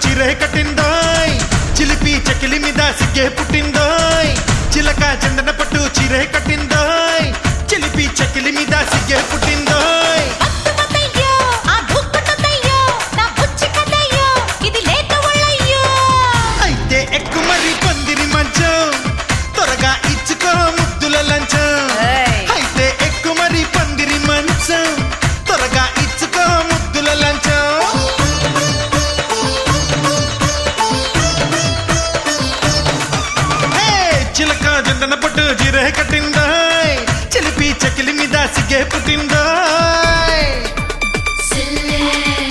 చీరే కట్టిందోయ్ చిలిపి చకిలి మీద సిగ్గే పుట్టిందోయ్ చిలక చందన పట్టు చీరే కట్టిందోయ్ చిలిపి చకిలి మీద సిగ్గే పుట్టిందోయ్ అత్తమతయ్యో, ఆ దుక్కుటతయ్యో, నా బుచ్చి కదయ్యో, ఇది లేత ఒళ్ళయ్యో. అయితే ఎక్కు మరి పందిరి మంచం త్వరగా ఇచ్చుకో ముద్దుల లంచం ఏయ్. అయితే ఎక్కు మరి పందిరి మంచం త్వరగా ఇచ్చుకో ముద్దుల లంచం హే, చిలక జండన పట్టు జీరే కట్టిందాయ్ చిలిపి చకిలి మీద సిగ్గే పుట్టిందాయ్ సిల్లే,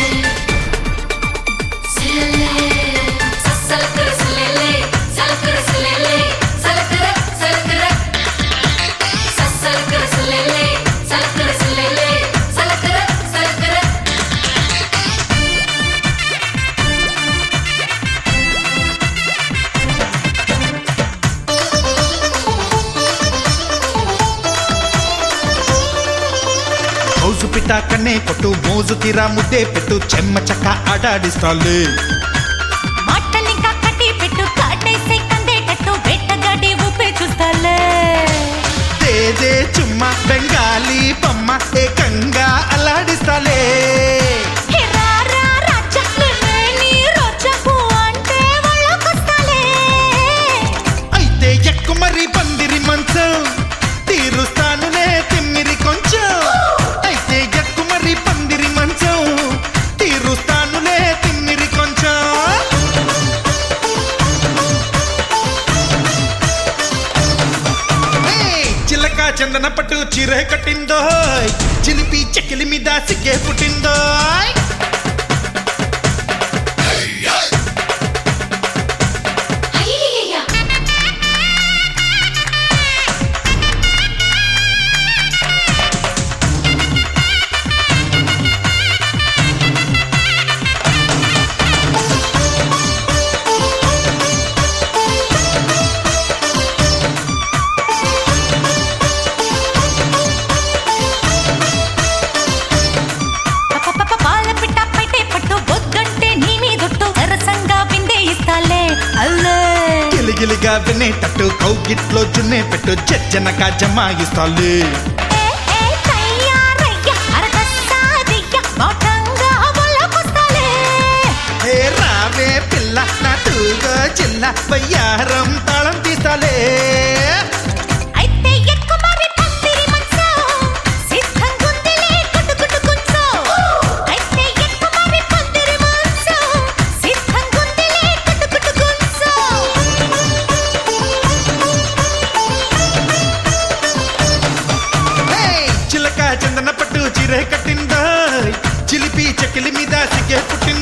సిల్లే, ససలకర సిల్లెలే, సలకర సిల్లెలే, సలకర, సలకర. ససలకర సిల్లెలే, సలకర సిల్లెలే, సలకర, సలకర. హౌసు పిట్ట కన్నే కొట్టు మోజు తీరా ముద్దే పెట్టు చెమ్మ చక్క ఆడాడిస్తాలే మాటలింకా కట్టి పెట్టు కాటేసే కందేటట్టు వేటగాడి ఊపే చూస్తాలే తేదే చుమ్మ బెంగాలీ బొమ్మ ఏకంగా అల్లాడిస్తాలే హే రా రా రాజా, నిన్నే నీ రోజా, ఊ అంటే ఒళ్ళోకొస్తాలే. అయితే ఎక్కు మరి పందిరి మంచం తీరుస్తానులే తిమ్మిరి కొంచెం అయితే ఎక్కు మరి పందిరి మంచం తీరుస్తానులే తిమ్మిరి కొంచెం ఏయ్, చిలక చందన పట్టు చీరే కట్టిందో చిలిపి చెక్కిలి మీద సిగ్గే పుట్టిందో అయ్యయ్యయ్య. పపపప పాల పిట్ట పెట్టే పట్టు బొద్దంటే నీ మీదొట్టు సరసంగా విందే ఇస్తాలే అల్లే గిలిగిలిగా వినేటట్టు కౌగిట్లో జున్నే పెట్టు జజ్జనగా జమాయిస్తాలే ఏ ఏ తయ్యారయ్య అరగస్తాదియ్య మోటంగా ఒళ్ళోకొస్తాలే ఏ రావే పిల్ల నా తూగో చిల్ల వయ్యారం తాళం తీస్తాలే అయితే ఎక్కు మరి పందిరి మంచం సిద్ధంగుందిలే గుడ్డు గుడ్డు గుంచం అయితే ఎక్కు మరి పందిరి మంచం సిద్ధంగుందిలే గుడ్డు గుడ్డు గుంచం ఏయ్, చిలక చందన పట్టు చీరే కట్టిందో చిలిపి చెక్కిలి మీద సిగ్గే పుట్టిందో